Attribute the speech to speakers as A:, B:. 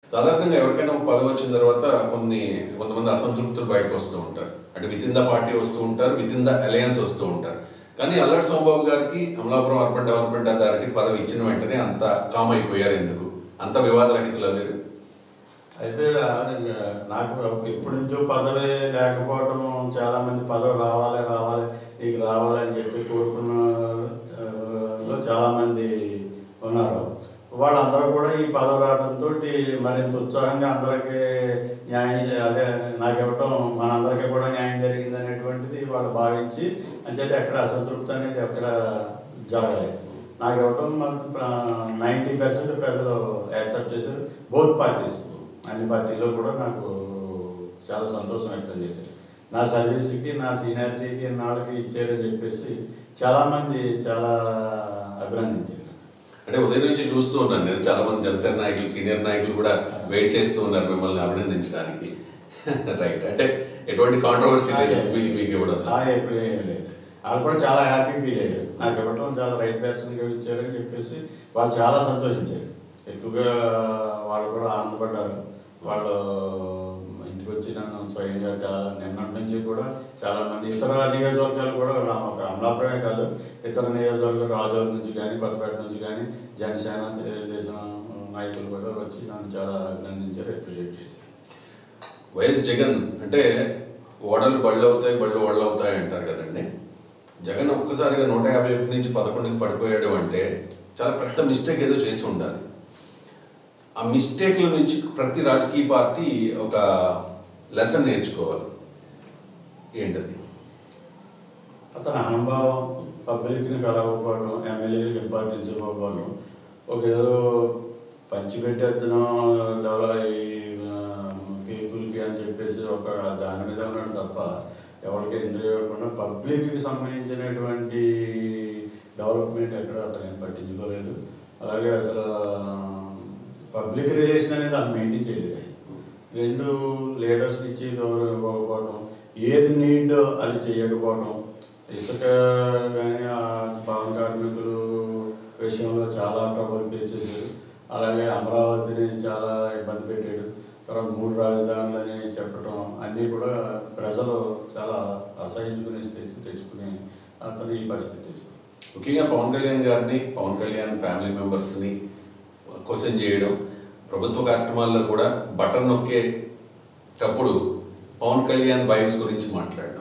A: సాధారణంగా ఎవరికైనా ఒక పదవి వచ్చిన తర్వాత కొన్ని కొంతమంది అసంతృప్తులు బయటకు వస్తూ ఉంటారు అంటే విత్ ఇన్ ద పార్టీ వస్తూ ఉంటారు విత్ ఇన్ ద అలయన్స్ వస్తూ ఉంటారు కానీ అల్లడి సోమబాబు గారికి అమలాపురం అర్బన్ డెవలప్మెంట్ అథారిటీ పదవి ఇచ్చిన వెంటనే అంత కామ్ అయిపోయారు ఎందుకు అంత వివాదరహితులు మీరు
B: అయితే అది నాకు ఎప్పటి నుంచో పదవి లేకపోవడం చాలా మంది పదవి రావాలి రావాలి నీకు రావాలి అని చెప్పి కోరుకున్న ఆ, లో చాలా మంది ఉన్నారు వాళ్ళందరూ కూడా ఈ పదవి రావడంతో మరింత ఉత్సాహంగా అందరికీ న్యాయం చే- అదే నాకు ఇవ్వటం మనందరికీ కూడా న్యాయం జరిగింది అనేటువంటిది వాళ్ళు భావించి అంచేత ఎక్కడ అసంతృప్తి అనేది ఎక్కడ జరగలేదు నాకు ఇవ్వటం నైంటీ పర్సెంట్ ప్రజలు యాక్సెప్ట్ చేశారు బోత్ పార్టీస్ అన్ని పార్టీలో కూడా నాకు చాలా సంతోషం వ్యక్తం చేశారు నా సర్వీస్కి నా సీనియారిటీకి నాళ్ళకి ఇచ్చారని చెప్పేసి చాలామంది చాలా అభినందించారు
A: అంటే ఉదయం నుంచి చూస్తూ ఉన్నాను నేను చాలా మంది జనసేన నాయకులు సీనియర్ నాయకులు కూడా వెయిట్ చేస్తూ ఉన్నారు మిమ్మల్ని అభినందించడానికి రైట్ అంటే ఎటువంటి కాంట్రవర్సీ లేదు మీకు మీకు ఇవ్వడం
B: ఆ, ఎప్పుడు ఏమీ లేదు వాళ్ళు కూడా చాలా హ్యాపీ ఫీల్ అయ్యారు నాకు ఇవ్వటం చాలా రైట్ పర్సన్గా ఇచ్చారని చెప్పేసి వాళ్ళు చాలా సంతోషించారు ఎక్కువగా వాళ్ళు కూడా ఆనందపడ్డారు వాళ్ళు ఇంటికి వచ్చి నన్ను స్వయంగా చాలా నిన్నటి నుంచి కూడా చాలా మంది ఇతర నియోజకవర్గాలు కూడా రా- ఒక అమలాపురమే కాదు ఇతర నియోజకవర్గాలు రాజోల్ నుంచి కానీ కొత్తపేట నుంచి కానీ జనసేన తెలుగుదేశం నాయకులు కూడా వచ్చి నన్ను చాలా అభినందించారు అప్రిషియేట్ చేశారు
A: వైఎస్ జగన్ అంటే ఓడలు బళ్ళు అవుతాయి బళ్ళు ఓడలు అవుతాయి అంటారు కదండి జగన్ ఒక్కసారిగా నూట యాభై ఒకటి నుంచి పదకొండుకి పడిపోయాడు అంటే చాలా పెద్ద మిస్టేక్ ఏదో చేసి ఉండాలి ఆ మిస్టేక్ల నుంచి ప్రతి రాజకీయ పార్టీ ఒక లెసన్ నేర్చుకోవాలి ఏంటది
B: అతని అనుభవం పబ్లిక్ని కలవకపోవడం ఎమ్మెల్యేలకు ఇంపార్టెన్స్ ఇవ్వకపోవడం ఒక ఏదో పంచిపెట్టేద్దాం పీపుల్కి అని చెప్పేసి ఒక దాని మీద ఉన్నాడు తప్ప ఎవరికి ఎంజాయ్ ఇవ్వకుండా పబ్లిక్కి సంబంధించినటువంటి డెవలప్మెంట్ ఎక్కడ అతను ఏం పట్టించుకోలేదు అలాగే అసలు పబ్లిక్ రిలేషన్ అనేది అతను మెయింటైన్ చేయలేదు ఆయన. రెండు లీడర్స్కి ఇచ్చి గౌరవం ఇవ్వకపోవడం ఏది నీడ్ అది చేయకపోవడం ఇసుక కానీ ఆ పవన్ కార్మికులు విషయంలో చాలా ట్రబుల్ ఫేస్ చేశారు అలాగే అమరావతిని చాలా ఇబ్బంది పెట్టాడు తర్వాత మూడు రాజధానులని చెప్పడం అన్నీ కూడా ప్రజలు చాలా అసహించుకునే స్థితి తెచ్చుకుని అతను ఈ పరిస్థితి తెచ్చుకున్నాడు
A: ముఖ్యంగా పవన్ కళ్యాణ్ గారిని పవన్ కళ్యాణ్ ఫ్యామిలీ మెంబర్స్ని క్వశ్చన్ చేయడం ప్రభుత్వ కార్యక్రమాల్లో కూడా బటన్ నొక్కేటప్పుడు పవన్ కళ్యాణ్ వైఫ్స్ గురించి మాట్లాడడం